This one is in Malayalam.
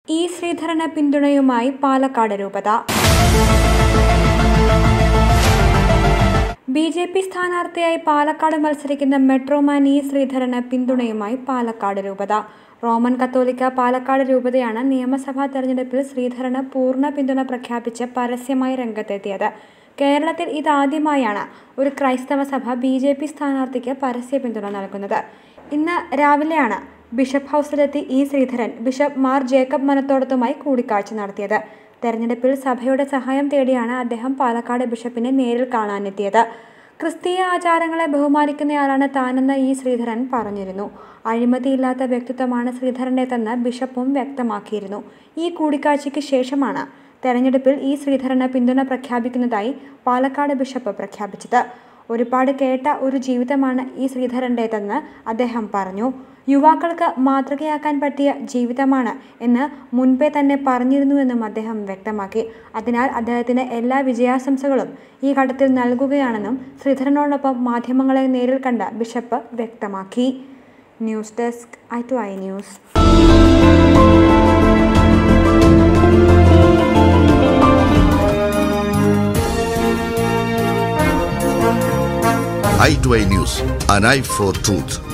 ഇ ശ്രീധരന് പിന്തുണയുമായി പാലക്കാട് രൂപത ബി ജെ പി സ്ഥാനാർത്ഥിയായി പാലക്കാട് മത്സരിക്കുന്ന മെട്രോമാൻ ഇ ശ്രീധരന് പിന്തുണയുമായി പാലക്കാട് രൂപത റോമൻ കത്തോലിക്ക പാലക്കാട് രൂപതയാണ് നിയമസഭാ തെരഞ്ഞെടുപ്പിൽ ശ്രീധരന് പൂർണ്ണ പിന്തുണ പ്രഖ്യാപിച്ച് പരസ്യമായി രംഗത്തെത്തിയത് കേരളത്തിൽ ഇതാദ്യമായാണ് ഒരു ക്രൈസ്തവ സഭ ബി ജെ പി സ്ഥാനാർത്ഥിക്ക് പരസ്യ പിന്തുണ നൽകുന്നത് ഇന്ന് രാവിലെയാണ് ബിഷപ്പ് ഹൗസിലെത്തി E Sreedharan bishop Mar Jacob മനത്തോടത്തുമായി കൂടിക്കാഴ്ച നടത്തിയത് തെരഞ്ഞെടുപ്പിൽ സഭയുടെ സഹായം തേടിയാണ് അദ്ദേഹം പാലക്കാട് ബിഷപ്പിനെ നേരിൽ കാണാനെത്തിയത് ക്രിസ്തീയ ആചാരങ്ങളെ ബഹുമാനിക്കുന്നയാളാണ് താനെന്ന് ഇ ശ്രീധരൻ പറഞ്ഞിരുന്നു അഴിമതിയില്ലാത്ത വ്യക്തിത്വമാണ് ശ്രീധരൻ്റെതെന്ന് ബിഷപ്പും വ്യക്തമാക്കിയിരുന്നു ഈ കൂടിക്കാഴ്ചയ്ക്ക് ശേഷമാണ് തെരഞ്ഞെടുപ്പിൽ ഇ ശ്രീധരന് പിന്തുണ പ്രഖ്യാപിക്കുന്നതായി പാലക്കാട് ബിഷപ്പ് പ്രഖ്യാപിച്ചത് ഒരുപാട് കേട്ട ഒരു ജീവിതമാണ് ഈ ശ്രീധരൻ്റേതെന്ന് അദ്ദേഹം പറഞ്ഞു യുവാക്കൾക്ക് മാതൃകയാക്കാൻ പറ്റിയ ജീവിതമാണ് എന്ന് മുൻപേ തന്നെ പറഞ്ഞിരുന്നുവെന്നും അദ്ദേഹം വ്യക്തമാക്കി അതിനാൽ അദ്ദേഹത്തിന് എല്ലാ വിജയാശംസകളും ഈ ഘട്ടത്തിൽ നൽകുകയാണെന്നും ശ്രീധരനോടൊപ്പം മാധ്യമങ്ങളെ നേരിൽ കണ്ട ബിഷപ്പ് വ്യക്തമാക്കി news desk I two I news i2i News, an eye for truth.